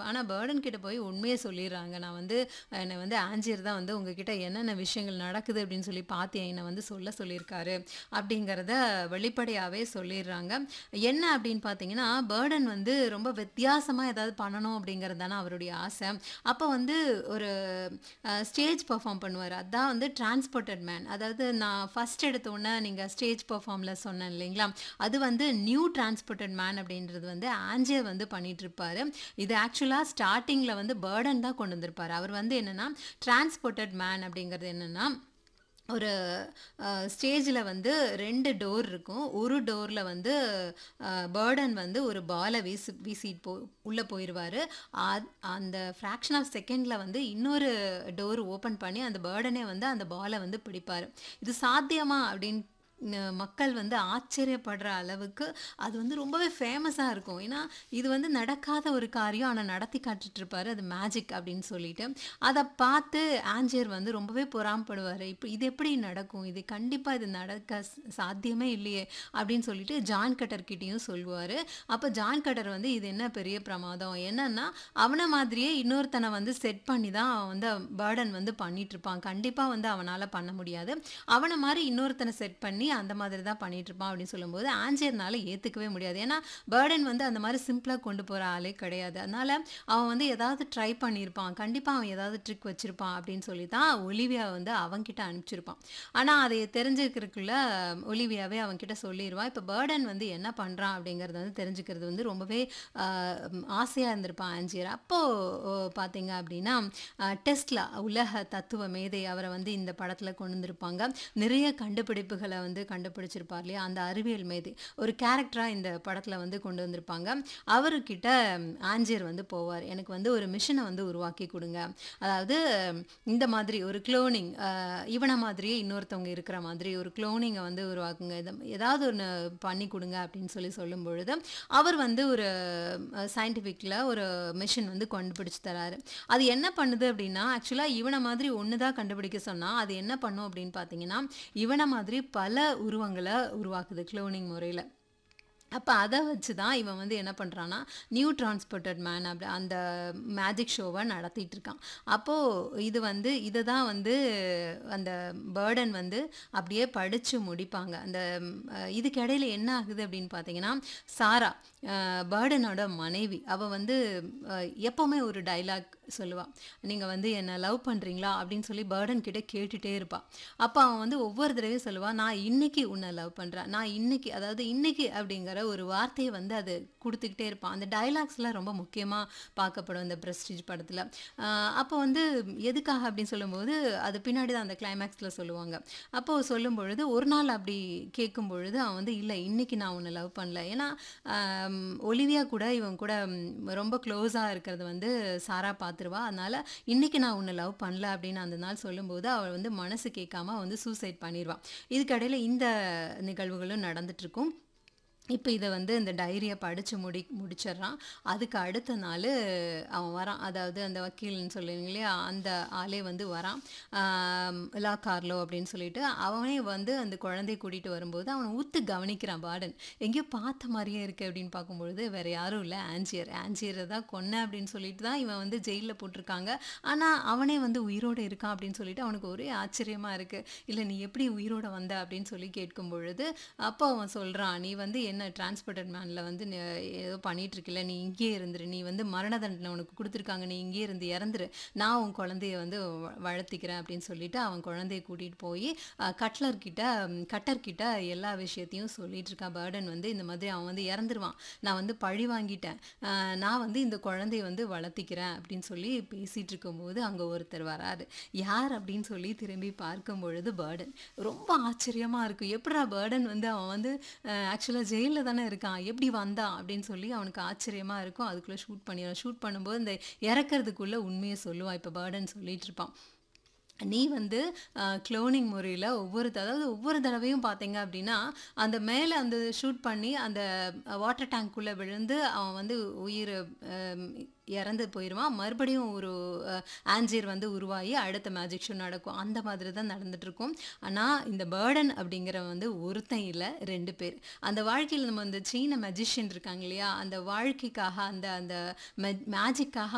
ஆனா பேர்டன் கிட்ட போய் உண்மைய சொல்லிர்றாங்க. நான் வந்து என்ன வந்து ஆன்ஜியர் தான் வந்து உங்ககிட்ட என்னென்ன விஷயங்கள் நடக்குது அப்படின்னு சொல்லி பார்த்து என்ன வந்து சொல்ல சொல்லியிருக்காரு. அப்படிங்கிறத வெளிப்படையாவே சொல்லிர்றாங்க. என்ன அப்படின்னு பார்த்தீங்கன்னா, பேர்டன் வந்து ரொம்ப வித்தியாசமா ஏதாவது பண்ணணும் அப்படிங்கிறது தானே அவருடைய ஆசை. அப்ப வந்து ஒரு அ ஸ்டேஜ் பெர்ஃபார்ம் பண்ணுவாரு. அதான் வந்து டிரான்ஸ்போர்ட்டட் மேன். அதாவது நான் ஃபர்ஸ்ட் எடுத்த உடனே நீங்க ஸ்டேஜ் பெர்ஃபார்ம்ல சொன்னேன் இல்லைங்களா? அது வந்து நியூ டிரான்ஸ்போர்ட்டட் மேன் அப்படின்றது வந்து ஆன்ஜியர் வந்து பண்ணிட்டுருப்பாரு. இது ஆக்சுவலா ஸ்டார்ட்டிங்ல வந்து பேர்டன் தான் கொண்டு வந்திருப்பாரு. அவர் வந்து என்னன்னா, டிரான்ஸ்போர்ட்டட் மேன் அப்படிங்கிறது என்னன்னா, ஒரு அ ஸ்டேஜ்ல வந்து 2 டோர் இருக்கும். ஒரு டோர்ல வந்து அ பேர்டன் வந்து ஒரு பால வீசு வீசிட்டு போ உள்ள போயிருவாரு. அத் அந்த ஃபிராக்ஷன் ஆஃப் செகண்ட்ல வந்து இன்னொரு டோர் ஓப்பன் பண்ணி அந்த பேர்டனே வந்து அந்த பால வந்து பிடிப்பாரு. இது சாத்தியமா அப்படின்னு ந மக்கள் வந்து ஆச்சரியப்படுற அளவுக்கு அது வந்து ரொம்பவே ஃபேமஸா இருக்கும். ஏன்னா, இது வந்து நடக்காத ஒரு காரியம். ஆனா நடத்தி காட்டிட்டு இருப்பாரு. அது மேஜிக் அப்படின்னு சொல்லிட்டு. அத பார்த்து ஆன்ஜியர் வந்து ரொம்பவே பொறாமப்படுவாரு. இப்ப இது எப்படி நடக்கும்? இது கண்டிப்பா இது நடக்க ஸ் சாத்தியமே இல்லையே! அப்படின்னு சொல்லிட்டு ஜான் கட்டர் கிட்டயும் சொல்லுவாரு. அப்ப ஜான் கட்டர் வந்து இது என்ன பெரிய பிரமாதம். என்னன்னா, அவன மாதிரியே இன்னொருத்தன வந்து செட் பண்ணி தான் அவன் வந்து பேர்டன் வந்து பண்ணிட்டுருப்பான். கண்டிப்பா வந்து அவனால பண்ண முடியாது. அவன மாரி இன்னொருத்தன செட் பண்ணி அந்த மாதிரி தான் பண்ணிட்டுருப்பான் அப்படின்னு சொல்லும்போது, ஆன்ஜியர்னால ஏத்துக்கவே முடியாது. ஏன்னா, பேர்டன் வந்து அந்த மாரி சிம்பிளா கொண்டு போற ஆளே கிடையாது. அதனால அவன் வந்து ஏதாவது ட்ரை பண்ணியிருப்பான். கண்டிப்பா அவன் ஏதாவது ட்ரிக் வச்சிருப்பான் அப்படின்னு சொல்லி தான் ஒலிவியா வந்து அவன்கிட்ட அனுப்பிச்சிருப்பான். ஆனா, அதை தெரிஞ்சுக்கிறதுக்குள்ள ஒலிவியாவே அவன்கிட்ட சொல்லிருவா. இப்ப பேர்டன் வந்து என்ன பண்றான் அப்படிங்கிறத வந்து தெரிஞ்சுக்கிறது வந்து ரொம்பவே அ ஆசையா இருந்திருப்பான் ஆன்ஜியர். அப்போ ஒ பார்த்தீங்க அப்படின்னா, அ டெஸ்லா உலக தத்துவ மேதை அவர வந்து இந்த படத்துல கொண்டு வந்திருப்பாங்க. நிறைய கண்டுபிடிப்புகள வந்து கண்டுபிடிச்சிருப்பார் இல்லையா? அந்த அறிவியல் மேதை. ஒரு கேரக்டரா இந்த படத்துல வந்து கொண்டு வந்திருப்பாங்க. அவருகிட்ட ஆன்ஜியர் வந்து போவாரு. எனக்கு வந்து ஒரு மிஷின வந்து உருவாக்கி குடுங்க. அதாவது இந்த மாதிரி ஒரு குளோனிங் அ இவன மாதிரியே இன்னொருத்தவங்க இருக்கிற மாதிரி ஒரு குளோனிங்க வந்து உருவாக்குங்க. எத ஏதாவது ஒண்ணு பண்ணி குடுங்க அப்படின்னு சொல்லி சொல்லும்பொழுது, அவர் வந்து ஒரு அ சயின்டிஃபிக்ல ஒரு மிஷின் வந்து கண்டுபிடிச்சு தராரு. அது என்ன பண்ணுது அப்படின்னா, ஆக்சுவலா இவன மாதிரி ஒண்ணு தான் கண்டுபிடிக்க சொன்னா, அது என்ன பண்ணும் அப்படின்னு பார்த்தீங்கன்னா, இவன மாதிரி பல உருவங்கள உருவாக்குது குளோனிங் முறையில. அப்ப அத வச்சு தான் இவன் வந்து என்ன பண்றான்னா, நியூ டிரான்ஸ்போர்ட்டட் மேன் அப்படி அந்த மேஜிக் ஷோவ நடத்திட்டு இருக்கான். அப்போ இது வந்து இத தான் வந்து அந்த பேர்டன் வந்து அப்படியே படிச்சு முடிப்பாங்க. அந்த அ இதுக்கு இடையில என்ன ஆகுது அப்படின்னு பார்த்தீங்கன்னா, சாரா அ பேர்டனோட மனைவி. அவ வந்து அ எப்பவுமே ஒரு டயலாக் சொல்லுவா. நீங்க வந்து என்ன லவ் பண்றீங்களா? அப்படின்னு சொல்லி பேர்டன் கிட்ட கேட்டுட்டே இருப்பா. அப்ப அவன் வந்து ஒவ்வொரு தடவையும் சொல்லுவா, நான் இன்னைக்கு உன்ன லவ் பண்றேன். நான் இன்னைக்கு அதாவது இன்னைக்கு அப்படிங்கிற ஒரு வார்த்தைய வந்து அது குடுத்துக்கிட்டே இருப்பான். அந்த டயலாக்ஸ்லாம் ரொம்ப முக்கியமா பார்க்கப்படும் இந்த பிரஸ்டீஜ் படத்துல. அ அப்போ வந்து எதுக்காக அப்படின்னு சொல்லும்போது, அது பின்னாடி தான் அந்த கிளைமாக்ஸ்ல சொல்லுவாங்க. அப்போ சொல்லும்பொழுது, ஒரு நாள் அப்படி கேட்கும்பொழுது அவன் வந்து இல்ல இன்னைக்கு நான் உன்ன லவ் பண்ணல. ஏன்னா, அம் ஒலிவியா கூட இவன் கூட ரொம்ப க்ளோஸா இருக்கிறது வந்து சாரா பார்த்துருவா. அதனால இன்னைக்கு நான் உன்ன லவ் பண்ணல அப்படின்னு அந்த நாள் சொல்லும்போது, அவ வந்து மனசு கேட்காம அவ வந்து சூசைட் பண்ணிருவா. இதுக்கு இடையில இந்த நிகழ்வுகளும் நடந்துட்டுருக்கும். இப்ப இத வந்து இந்த டைரிய படிச்சு முடி முடிச்சிடுறான். அதுக்கு அடுத்த நாளு அவன் வரான். அதாவது அந்த வக்கீல்ன்னு சொல்லுவீங்க இல்லையா? அந்த ஆளே வந்து வரான். ஆ லா கார்லோ அப்படின்னு சொல்லிட்டு, அவனே வந்து அந்த குழந்தைய கூட்டிட்டு வரும்போது, அவன உத்து கவனிக்கிறான் பேர்டன். எங்கேயோ பார்த்த மாரியே இருக்கு அப்படின்னு பார்க்கும்பொழுது, வேற யாரும் இல்ல ஆன்ஜியர். ஆன்ஜியர தான் கொன்னேன் அப்படின்னு சொல்லிட்டு தான் இவன் வந்து ஜெயில்ல போட்டுருக்காங்க. ஆனா, அவனே வந்து உயிரோட இருக்கான் அப்படின்னு சொல்லிட்டு அவனுக்கு ஒரே ஆச்சரியமா இருக்கு. இல்ல நீ எப்படி உயிரோட வந்த? அப்படின்னு சொல்லி கேட்கும்பொழுது, அப்போ அவன் சொல்றான், நீ வந்து என்ன டிரான்ஸ்போர்ட்டட் மேன்ல வந்து ந ஏதோ பண்ணிட்டுருக்கல்ல, நீ இங்கேயே இருந்துரு. நீ வந்து மரண தண்டனை உனக்கு குடுத்துருக்காங்க. நீ இங்கேயே இருந்து இறந்துரு. நான் உன் குழந்தைய வந்து வ வளர்த்திக்கிறேன் அப்படின்னு சொல்லிட்டு, அவன் குழந்தைய கூட்டிட்டு போயி அ கட்லர் கிட்ட கட்டர் கிட்ட எல்லா விஷயத்தையும் சொல்லிட்டு இருக்கா. பேர்டன் வந்து இந்த மாதிரி அவன் வந்து இறந்துருவான். நான் வந்து பழி வாங்கிட்டேன். அ நான் வந்து இந்த குழந்தைய வந்து வளர்த்திக்கிறேன் அப்படின்னு சொல்லி பேசிட்டு இருக்கும்போது, அங்க ஒருத்தர் வராரு. யார் அப்படின்னு சொல்லி திரும்பி பார்க்கும்பொழுது பேர்டன். ரொம்ப ஆச்சரியமா இருக்கும். எப்புட்றா பேர்டன் வந்து அவன் வந்து அ ஆக்சுவலா ஜெயில்ல தானே இருக்கான். எப்படி வந்தான்? அப்படின்னு சொல்லி அவனுக்கு ஆச்சரியமா இருக்கும். அதுக்குள்ள ஷூட் பண்ணிருவான். ஷூட் பண்ணும்போது இந்த இறக்கறதுக்குள்ள உண்மைய சொல்லுவான். இப்ப பேர்டன் சொல்லிட்டுருப்பான். நீ வந்து அ குளோனிங் முறையில ஒவ்வொரு அதாவது ஒவ்வொரு தடவையும் பார்த்தீங்க அப்படின்னா, அந்த மேல அந்த ஷூட் பண்ணி அந்த வாட்டர் டேங்க்குள்ள விழுந்து அவன் வந்து உயிர் அ இறந்து போயிருவான். மறுபடியும் ஒரு அ ஆன்ஜியர் வந்து உருவாகி அடுத்த மேஜிக் ஷோ நடக்கும். அந்த மாதிரி தான் நடந்துட்டுருக்கும். ஆனா, இந்த பேர்டன் அப்படிங்கிறவன் வந்து ஒருத்தன் இல்ல 2 பேர். அந்த வாழ்க்கையில நம்ம இந்த சீன மேஜிஷியன் இருக்காங்க இல்லையா? அந்த வாழ்க்கைக்காக அந்த அந்த மெ மேஜிக்காக